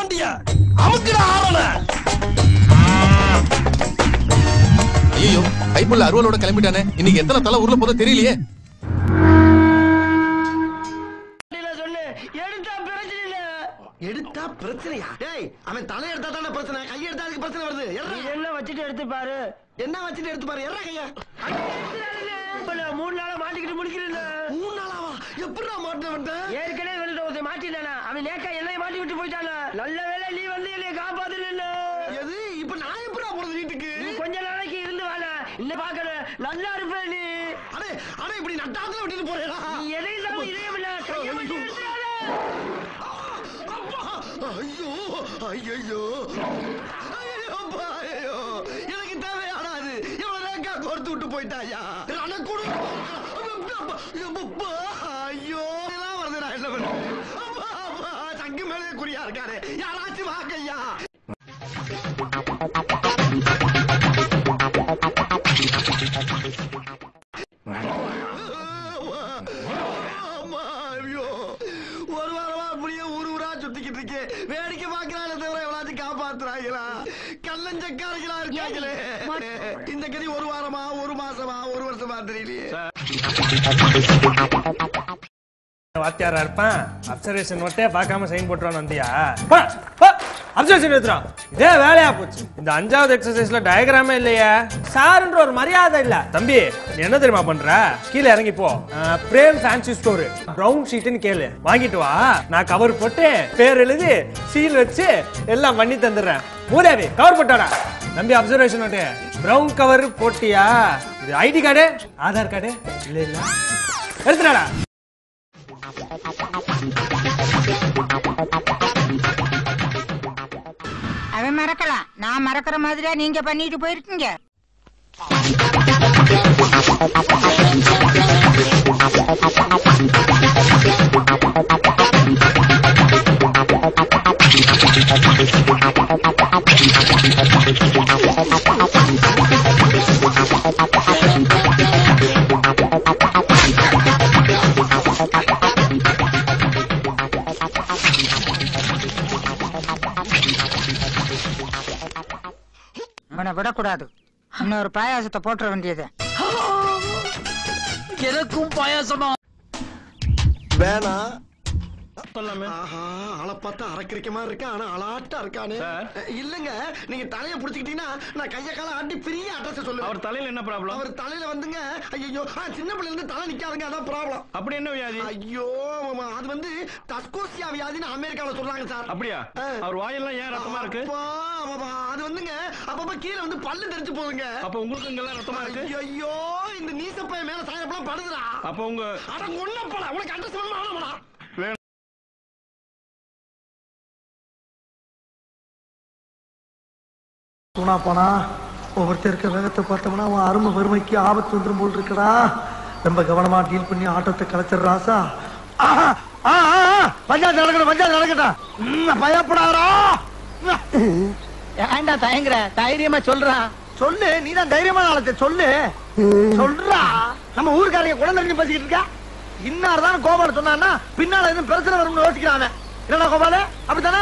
வண்டிய அமுக்குடா ஆவன ஐயோ கைப்புள்ள அருவலோட கிளம்பிட்டானே இன்னைக்கு எத்தனை தலை ஊர்ல போதோ தெரியலையே சொன்னு எடுத்தா பிரச்சனை இல்ல எடுத்தா பிரச்சனையா டேய் அவன் தலை எடுத்தா தானே பிரச்சனை கை எடுத்தா அதுக்கு பிரச்சனை வருது எர்றா. இது என்ன வச்சுட்டு எடுத்து பாரு என்ன வச்சுட்டு எடுத்து பாரு எறா கையா இப்ப நான் மூணு நாளா மாட்டிக்கிட்டு முடிக்கிறேன் மூணு நாளாவா எப்படிடா மாட்டின வந்தேன் ஏற்கனவே வந்து ஒருத்தன் மாட்டிட்டானா அவன் நேக்கா என்னைய மாட்டி விட்டு போயிட்டானா நல்ல வேளை நீ வந்து என்னைய காப்பாத்துன எது இப்ப நான் எப்படிடா போறது வீட்டுக்கு நீ கொஞ்ச நாளைக்கு இருந்து வாழ இன்னும் பாக்கணும் நல்லா இருப்ப நீ அடே அடே இப்படி நட்டாத்துல விட்டுட்டு போறேடா நீ எதை இருந்தாலும் இதயம் இல்ல கையை மட்டும் எடுத்துடாத. ஐயோ ஐயோ ஐயோ ஐயோ எனக்கு தேவையானாது இவ்வளவு ரேங்கா கொடுத்து விட்டு போயிட்டாயா ரணக்குடு ஐயோ இதெல்லாம் வருது நான் என்ன பண்ணுவேன் அப்பா, அப்பா, சங்கு மேலே குறியா இருக்காரு யாராச்சும் வாக்கையா ஆமா, ஐயோ. ஒரு வாரமா அப்படியே ஊர் ஊரா சுத்திக்கிட்டு இருக்கேன் வேடிக்கை பாக்குறாங்க தவிர எவ்வளவு காப்பாத்துறாங்களா கள்ளஞ்சக்காரங்களா இருக்காங்களே இந்த கதி ஒரு வாரமா ஒரு மாசமா ஒரு வருஷமா தெரியலையே வாத்தியாரா இருப்பான் அப்சர்வேஷன் நோட்டே பார்க்காம சைன் போட்டுருவான் வந்தியா அப்சர்வேஷன் எடுத்துறான் இதே வேலையா போச்சு இந்த அஞ்சாவது எக்ஸசைஸ்ல டயக்ராமே இல்லையா சாருன்ற ஒரு மரியாதை இல்ல தம்பி நீ என்ன தெரியுமா பண்ற கீழே இறங்கி போ அஹ், பிரேம் ஃபேன்சி ஸ்டோர் ப்ரௌன் ஷீட்னு கேளு வாங்கிட்டு வா நான் கவர் போட்டு பேர் எழுதி சீல் வச்சு எல்லாம் பண்ணி தந்துடுறேன் மூதேவி கவர் போட்டாடா தம்பி அப்சர்வேஷன் நோட்டு ப்ரௌன் கவர் போட்டியா இது ஐடி கார்டு ஆதார் கார்டு இல்ல இல்ல எடுத்துடாடா அவன் மறக்கலாம் நான் மறக்கிற மாதிரியா நீங்க பண்ணிட்டு போயிருக்கீங்க இவனை விடக்கூடாது இன்னொரு பாயாசத்தை போட்டுற வேண்டியது எனக்கும் பாயாசமா வேணாம் ஆஹா ஆளை பார்த்தா அரக்கிரிக்க மாதிரி இருக்கா ஆனா அலாட்டா இருக்கானே இல்லங்க நீங்க தலைய புடிச்சுக்கிட்டீங்கன்னா நான் கைய கால ஆட்டி பெரிய அட்ரஸ் சொல்லுவேன் அவர் தலையில என்ன ப்ராப்ளம் அவர் தலையில வந்துங்க ஐயோ சின்ன பிள்ளைல இருந்து தலை நிக்காதுங்க அதான் ப்ராப்ளம் அப்படி என்ன வியாதி ஐயோ ஆமா, அது வந்து தஸ்கோசியா வியாதின்னு அமெரிக்கால சொல்றாங்க சார் அப்படியா ஆ. அவர் வாயெல்லாம் ஏன் ரத்தமா இருக்கு அப்பா, ஆமாப்பா, அது வந்துங்க அப்பப்ப கீழே வந்து பல்லு தெரிச்சு போகுங்க அப்ப உங்களுக்கு இங்கெல்லாம் ரத்தமா இருக்கு ஐயோ இந்த நீசப்பைய மேல சாயப்பெல்லாம் படுதுடா அப்ப உங்க அட ஒண்ணப்படா உனக்கு அட்ரஸ் வேணுமா வேணாமாடா வேணும். போனா போனா ஒவ்வொருத்தர் இருக்க வேகத்தை பார்த்தோம்னா அவன் அருமை வறுமைக்கு ஆபத்து வந்துடும் போல் இருக்கடா ரொம்ப கவனமா டீல் பண்ணி ஆட்டத்தை கலைச்சிடுறாசா ஆஹா, ஆ, ஆ, ஆ, பஞ்சாயத்து நடக்கட்டும் பஞ்சாயத்து நடக்கட்டும் ம், பயப்படாதடா ஏன்டா தயங்குற தைரியமா சொல்றான் சொல்லு நீ தான் தைரியமான ஆளத்தை சொல்லு சொல்றா நம்ம ஊருக்காரங்க குழந்தைங்க பேசிக்கிட்டு இருக்கா இன்னார் தான் கோபால சொன்னான்னா பின்னால எதுவும் பிரச்சனை வரும்னு யோசிக்கிறானே என்னடா கோபால அப்படித்தானே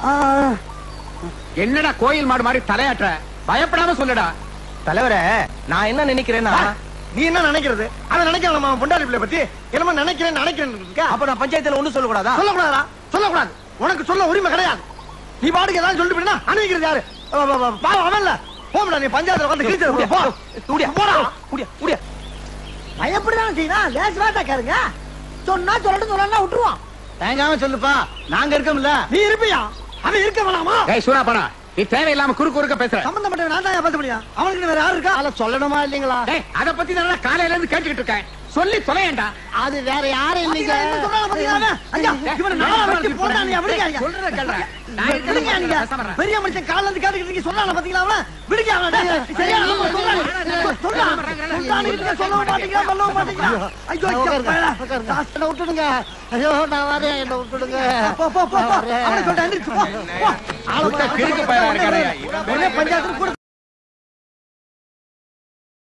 என்னடா கோயில் மாடு மாதிரி தலையாட்டுற பயப்படாம சொல்லுடா தலைவரே நான் என்ன நினைக்கிறேன்னா நீ என்ன நினைக்கிறது அவன் நினைக்கிறான் நம்ம பொண்டாடி பிள்ளை பத்தி என்னமோ நினைக்கிறேன் நினைக்கிறேன் இருக்கா அப்ப நான் பஞ்சாயத்துல ஒண்ணு சொல்லக்கூடாதா சொல்லக்கூடாதா சொல்லக்கூடாது உனக்கு சொல்ல உரிமை கிடையாது நீ பாட்டுக்கு ஏதாவது சொல்லிட்டு போயினா அனுப்பிக்கிறது யாரு அவ- அவ- அவ- பாவம் அவன்ல போம்டா நீ பஞ்சாயத்துல வந்து கிழிச்சு போ முடியா போடா முடியா முடியா பயப்படிதான் செய்யணும் லேஸ் வேட்டா கேளுங்க சொன்னா சொல்லட்டும் சொல்லலாம் விட்டுருவான் தயங்காம சொல்லுப்பா நாங்க இருக்கோம்ல நீ இருப்பியா அவன் இருக்க வேணாமா ஏய் சூரா பணா நீ தேவையில்லாம குறுக்கு குறுக்க பேசுற சம்பந்தப்பட்ட நான் தான் பேச முடியும் அவனுக்கு வேற யாரு இருக்கா அத சொல்லணுமா இல்லீங்களா டேய் அத பத்தி நான் காலையில இருந்து கேட்டுக்கிட்டு இருக்கேன் சொல்லி தொலையேண்டா அது வேற யாரும் பாத்தீங்களா, என்ன சொல்றாங்க பாத்தீங்களா அவன்? ஐயா, இவனை நாலா வெட்டி போட்டா நீ அப்படியா ஐயா? சொல்றத கேளுடா. நான் விடுங்க இருக்கிறத நீங்க. பேசாம இருடா. பெரிய மனுஷன் காலைல இருந்து கேட்டுக்கிட்டு இருக்கீங்க, சொன்னானா பாத்தீங்களா அவன? விடுங்க அவன, டேய். சரியா, ஆமா, சொல்றான். சொல்றான். சொல்றான்னு இருக்கீங்க, சொல்லவும் மாட்டீங்களா, சொல்லவும் மாட்டீங்களா? ஐயோ, ஐயோ, பயலா. என்ன விட்டுடுங்க ஐயோ நான் வரேன் என்ன விட்டுடுங்க போ, போ, போ, போ. அவனை சொல்லிட்டு எந்திரிச்சு போ. போ. ஆளு விட்டா கிறுக்கு பயலா இருக்காரு. உடனே பஞ்சாயத்துக்கு கூட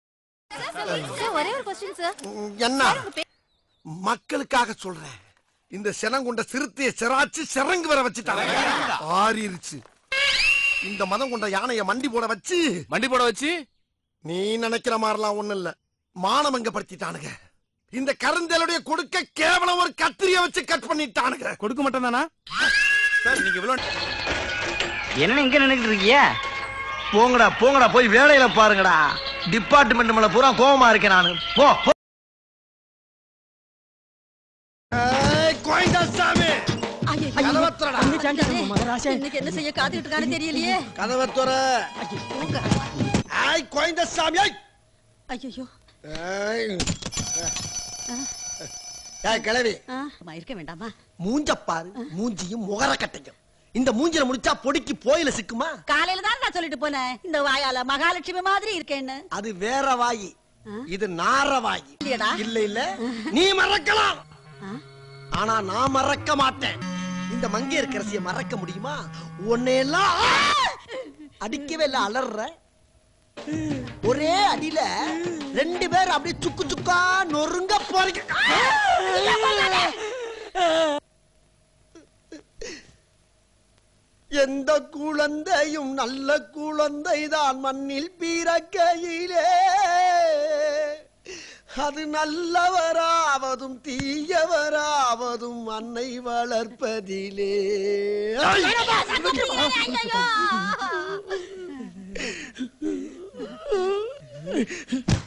சார் ஒரே ஒரு கொஸ்டின் சார் என்ன மக்களுக்காக சொல்றேன் இந்த சினம் கொண்ட சிறுத்தைய சிராச்சு சிறங்கு வர வச்சுட்டாங்க ஆறிருச்சு இந்த மதம் கொண்ட யானைய மண்டி போட வச்சு மண்டி போட வச்சு நீ நினைக்கிற மாதிரிலாம் ஒண்ணு இல்ல மானமங்க படுத்திட்டானுங்க இந்த கருந்தலுடைய கொடுக்க கேவலம் ஒரு கத்திரிய வச்சு கட் பண்ணிட்டானுங்க கொடுக்க மட்டும் தானா சார் நீங்க இவ்வளவு என்ன இங்க நின்னுட்டு இருக்கீங்க போங்கடா போங்கடா போய் வேலையில பாருங்கடா டிபார்ட்மெண்ட் மேல பூரா கோவமா இருக்கேன் நானு போ போ. ஏய், கோயந்தாசாமி கதவை திறடா. இன்னைக்கு என்ன செய்ய காத்துக்கிட்டு இருக்கான்னு தெரியலையே கதவை திற. ஏய், கோயந்தாசாமி, ஏய். ஐயோ ஏய். ஏய், கிழவி இருக்க வேண்டாமா மூஞ்ச பாரு மூஞ்சியும் முகர கட்டையும் இந்த மூஞ்சில முடிச்சா பொடிக்கு போயில சிக்குமா காலையில தான் நான் சொல்லிட்டு போனேன் இந்த வாயால மகாலட்சுமி மாதிரி இருக்கேன்னு அது வேற வாயி இது நார வாயி இல்லையடா. இல்ல இல்ல நீ மறக்கலாம் ஆனா நான் மறக்க மாட்டேன் இந்த மங்கையர் கரசிய மறக்க முடியுமா உன்னையெல்லாம் அடிக்கவே இல்ல அலற ஒரே அடியில ரெண்டு பேர் அப்படியே சுக்கு சுக்கா நொறுங்க போறீங்க எந்த குழந்தையும் நல்ல குழந்தைதான் மண்ணில் பிறக்கையிலே அது நல்லவராவதும் தீயவராவதும் அன்னை வளர்ப்பதிலே ஐயோ